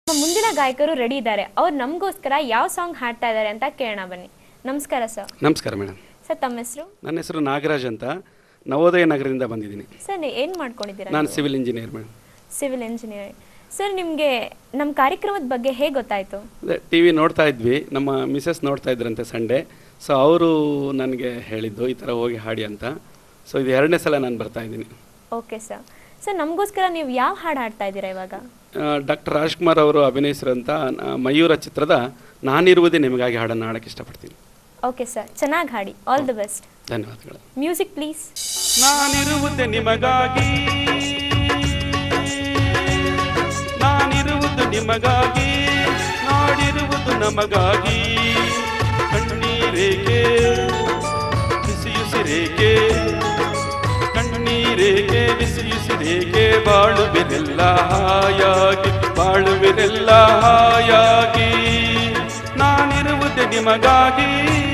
ನಮ್ಮ ಮುಂದಿನ ಗಾಯಕರು ರೆಡಿ ಇದ್ದಾರೆ ಅವ್ರು ನಮಗೋಸ್ಕರ ಯಾವ ಸಾಂಗ್ ಹಾಡ್ತಾ ಇದ್ದಾರೆ ಅಂತ ಕೇಳೋಣ ಬನ್ನಿ ನಮಸ್ಕಾರ ಸರ್ ನಮಸ್ಕಾರ ಮೇಡಮ್ ಸರ್ ತಮ್ಮ ಹೆಸರು ನನ್ನ ಹೆಸರು ನಾಗರಾಜ್ ಅಂತ ನವೋದಯ ನಗರದಿಂದ ಬಂದಿದ್ದೀನಿ ಸರ್ ನೀವು ಏನು ಮಾಡ್ಕೊಂಡಿದ್ದೀರಾ ನಾನು civil engineer madam civil engineering sir ನಿಮಗೆ ನಮ್ಮ ಕಾರ್ಯಕ್ರಮದ ಬಗ್ಗೆ ಹೇಗೆ ಗೊತ್ತಾಯಿತು ಅದೇ ಟಿ ವಿ ನೋಡ್ತಾ ಇದ್ವಿ ನಮ್ಮ ಮಿಸಸ್ ನೋಡ್ತಾ ಇದ್ರಂತೆ ಸಂಡೇ ಸೊ ಅವರು ನನಗೆ ಹೇಳಿದ್ದು ಈ ಥರ ಹೋಗಿ ಹಾಡಿ ಅಂತ ಸೊ ಇದು ಎರಡನೇ ಸಲ ನಾನು ಬರ್ತಾ ಇದ್ದೀನಿ ಓಕೆ ಸರ್ ಸರ್ ನಮಗೋಸ್ಕರ ನೀವು ಯಾವ ಹಾಡು ಹಾಡ್ತಾ ಇದ್ದೀರಾ ಇವಾಗ ಡಾಕ್ಟರ್ ರಾಜ್ಕುಮಾರ್ ಅವರು ಅಭಿನಯಿಸಿರೋಂಥ ನ- ಮಯೂರ ಚಿತ್ರದ ನಾನಿರುವುದೇ ನಿಮಗಾಗಿ ಹಾಡನ್ನು ಹಾಡಕ್ಕೆ ಇಷ್ಟಪಡ್ತೀನಿ ಓಕೆ ಸರ್ ಚೆನ್ನಾಗಿ ಹಾಡಿ ಆಲ್ ದಿ ಬೆಸ್ಟ್ ಧನ್ಯವಾದಗಳು ಮ್ಯೂಸಿಕ್ ಪ್ಲೀಸ್ ನಾನಿರುವುದೇ ನಿಮಗಾಗಿ ನಾನಿರುವುದು ನಿಮಗಾಗಿ ನಾಡಿರುವುದು ನಮಗಾಗಿ ಕಣ್ಣೀರೇಕೆ ಬಿಸಿಯುಸಿರೇಕೆ ಕಣ್ಣೀರೇಕೆ ಬಿಸಿಯುಸಿರೇಕೆ ಬಾಳುವಿರೆಲ್ಲ ಹಾಯಾಗಿ ಬಾಳುವಿರೆಲ್ಲ ಹಾಯಾಗಿ ನಾನಿರುವುದೇ ನಿಮಗಾಗಿ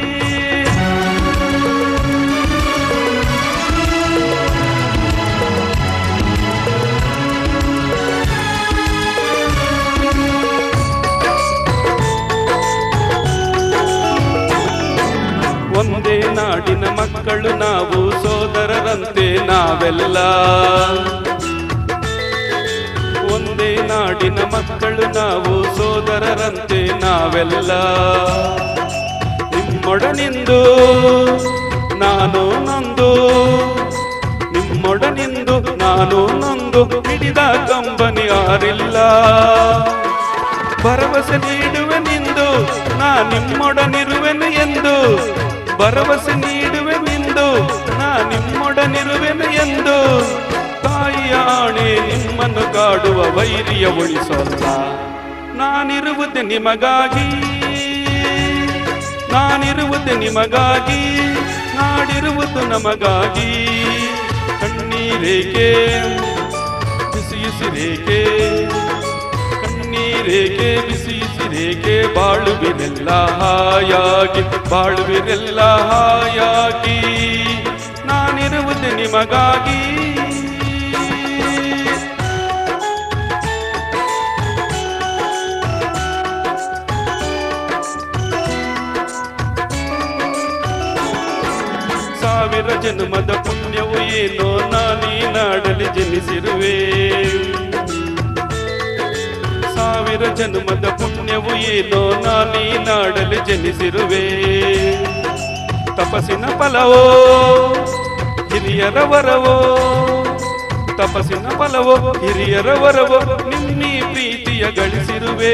ಒಂದೇ ನಾಡಿನ ಮಕ್ಕಳು ನಾವು ಸೋದರರಂತೆ ನಾವೆಲ್ಲ ಒಂದೇ ನಾಡಿನ ಮಕ್ಕಳು ನಾವು ಸೋದರರಂತೆ ನಾವೆಲ್ಲ ನಿಮ್ಮೊಡನಿಂದು ನಾನು ನೊಂದು ನಿಮ್ಮೊಡನಿಂದು ನಾನು ನೊಂದು ಹಿಡಿದ ಕಂಬನಿ ಯಾರಿಲ್ಲ ಭರವಸೆ ನೀಡುವೆನೆಂದು ನಾ ನಿಮ್ಮೊಡನಿರುವೆನು ಎಂದು ಭರವಸೆ ನೀಡುವೆನೆಂದು ನಾ ನಿಮ್ಮೊಡನಿರುವೆನು ಎಂದು ತಾಯಿಯ ಆಣೆ ನಿಮ್ಮನ್ನು ಕಾಡುವ ವೈರಿಯ ಉಳಿಸೋಲ್ಲ ನಾನಿರುವುದೇ ನಿಮಗಾಗಿ ನಾನಿರುವುದು ನಿಮಗಾಗಿ ನಾಡಿರುವುದು ನಮಗಾಗಿ ಕಣ್ಣೀರೇಕೆ ಬಿಸಿಯುಸಿರೇಕೆ ಕಣ್ಣೀರೇಕೆ ಬಿಸಿಯುಸಿರೇಕೆ ಬಾಳುವಿರೆಲ್ಲ ಹಾಯಾಗಿ ಬಾಳುವಿರೆಲ್ಲ ಹಾಯಾಗಿ ನಾನಿರುವುದು ನಿಮಗಾಗಿ ಸಾವಿರ ಜನ್ಮದ ಪುಣ್ಯವು ಏನೋ ನಾನೀ ನಾಡಲಿ ಜನಿಸಿರುವೆ ಸಾವಿರ ಜನ್ಮದ ಪುಣ್ಯವು ಏನೋ ನಾನೀ ನಾಡಲಿ ಜನಿಸಿರುವೆ ತಪಸ್ಸಿನ ಫಲವೋ ಹಿರಿಯರ ವರವೋ ತಪಸ್ಸಿನ ಫಲವೋ ಹಿರಿಯರ ವರವೋ ನಿನ್ನೀ ಪ್ರೀತಿಯ ಗಳಿಸಿರುವೆ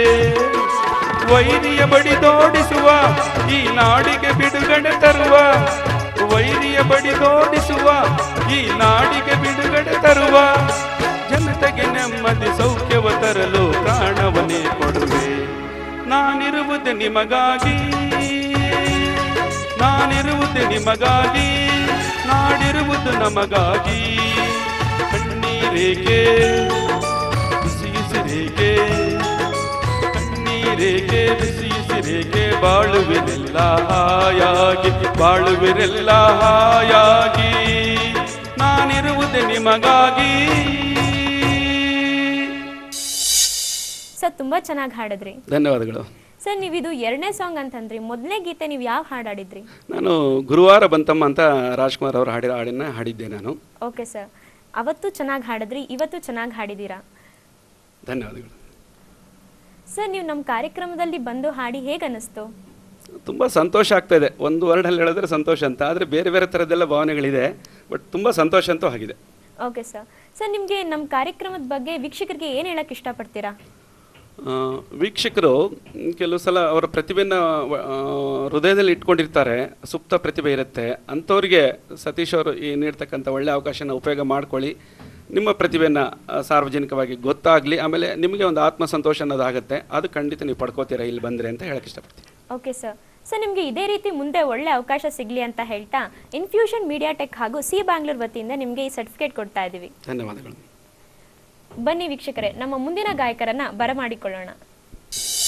ವೈರಿಯ ಬಡಿದೋಡಿಸುವ ಈ ನಾಡಿಗೆ ಬಿಡುಗಡೆ ತರುವ ವೈರಿಯ ಬಡಿದೋಡಿಸುವ ಈ ನಾಡಿಗೆ ಬಿಡುಗಡೆ ತರುವ ಜನತೆಗೆ ನೆಮ್ಮದಿ ಸೌಖ್ಯವ ತರಲು ಪ್ರಾಣವನ್ನೇ ಕೊಡುವೆ ನಾನಿರುವುದು ನಿಮಗಾಗಿ ನಾನಿರುವುದು ನಿಮಗಾಗಿ ನಾಡಿರುವುದು ನಮಗಾಗಿ ಕಣ್ಣೀರೇಕೆ ಬಿಸಿಯುಸಿರೇಕೆ ಕಣ್ಣೀರೇಕೆ ಬಿಸಿಯುಸಿರೇಕೆ ಬಾಳುವಿರೆಲ್ಲ ಹಾಯಾಗಿ ಬಾಳುವಿರೆಲ್ಲ ಹಾಯಾಗಿ ನಾನಿರುವುದು ನಿಮಗಾಗಿ ಸರ್ ತುಂಬ ಚೆನ್ನಾಗಿ ಹಾಡಿದ್ರಿ ಧನ್ಯವಾದಗಳು ಸರ್ ನೀವಿದು ಎರಡನೇ ಸಾಂಗ್ ಅಂತಂದ್ರಿ ಮೊದಲನೇ ಗೀತೆ ನೀವು ಯಾವ ಹಾಡು ಹಾಡಿದ್ರಿ ನಾನು ಗುರುವಾರ ಬಂತಮ್ಮ ಅಂತ ರಾಜ್ಕುಮಾರ್ ಅವರು ಹಾಡಿರೋ ಹಾಡನ್ನ ಹಾಡಿದ್ದೆ ನಾನು ಓಕೆ ಸರ್ ಅವತ್ತು ಚೆನ್ನಾಗಿ ಹಾಡಿದ್ರಿ ಇವತ್ತು ಚೆನ್ನಾಗಿ ಹಾಡಿದ್ದೀರಾ ಧನ್ಯವಾದಗಳು ಸರ್ ನೀವು ನಮ್ಮ ಕಾರ್ಯಕ್ರಮದಲ್ಲಿ ಬಂದು ಹಾಡಿ ಹೇಗೆ ಅನ್ನಿಸ್ತು ತುಂಬ ಸಂತೋಷ ಆಗ್ತಾ ಇದೆ ಒಂದು ವರ್ಡಲ್ಲಿ ಹೇಳಿದ್ರೆ ಸಂತೋಷ ಅಂತ ಆದರೆ ಬೇರೆ ಬೇರೆ ಥರದ್ದೆಲ್ಲ ಭಾವನೆಗಳಿದೆ ಬಟ್ ತುಂಬ ಸಂತೋಷ ಅಂತೂ ಆಗಿದೆ ಓಕೆ ಸರ್ ಸರ್ ನಿಮಗೆ ನಮ್ಮ ಕಾರ್ಯಕ್ರಮದ ಬಗ್ಗೆ ವೀಕ್ಷಕರಿಗೆ ಏನು ಹೇಳಕ್ಕೆ ಇಷ್ಟಪಡ್ತೀರಾ ಆ, ವೀಕ್ಷಕರು ಮ್, ಕೆಲವು ಸಲ ಅವರ ಪ್ರತಿಭೆನ ಆ, ಹೃದಯದಲ್ಲಿ ಇಟ್ಕೊಂಡಿರ್ತಾರೆ ಸುಪ್ತ ಪ್ರತಿಭೆ ಇರುತ್ತೆ ಅಂಥವ್ರಿಗೆ ಸತೀಶ್ ಅವರು ಈ ನೀಡ್ತಕ್ಕಂಥ ಒಳ್ಳೆಯ ಅವಕಾಶನ ಉಪಯೋಗ ಮಾಡ್ಕೊಳ್ಳಿ ನಿಮ್ಮ ಪ್ರತಿಭೆನ ಆ, ಸಾರ್ವಜನಿಕವಾಗಿ ಗೊತ್ತಾಗಲಿ ಆಮೇಲೆ ನಿಮಗೆ ಒಂದು ಆತ್ಮಸಂತೋಷ ಅನ್ನೋದಾಗುತ್ತೆ ಅದು ಖಂಡಿತ ನೀವು ಪಡ್ಕೋತೀರಾ ಇಲ್ಲಿ ಬಂದರೆ ಅಂತ ಹೇಳಕ್ಕೆ ಇಷ್ಟಪಡ್ತೀನಿ ಓಕೆ ಸರ್ ಸರ್ ನಿಮಗೆ ಇದೇ ರೀತಿ ಮುಂದೆ ಒಳ್ಳೆ ಅವಕಾಶ ಸಿಗಲಿ ಅಂತ ಹೇಳ್ತಾ ಇನ್ಫ್ಯೂಷನ್ ಮೀಡಿಯಾ ಟೆಕ್ ಹಾಗೂ ಸಿ ಬ್ಯಾಂಗ್ಳೂರ್ ವತಿಯಿಂದ ನಿಮಗೆ ಈ ಸರ್ಟಿಫಿಕೇಟ್ ಕೊಡ್ತಾ ಇದ್ದೀವಿ ಧನ್ಯವಾದಗಳು ಬನ್ನಿ ವೀಕ್ಷಕರೇ ನಮ್ಮ ಮುಂದಿನ ಗಾಯಕರನ್ನ ಬರಮಾಡಿಕೊಳ್ಳೋಣ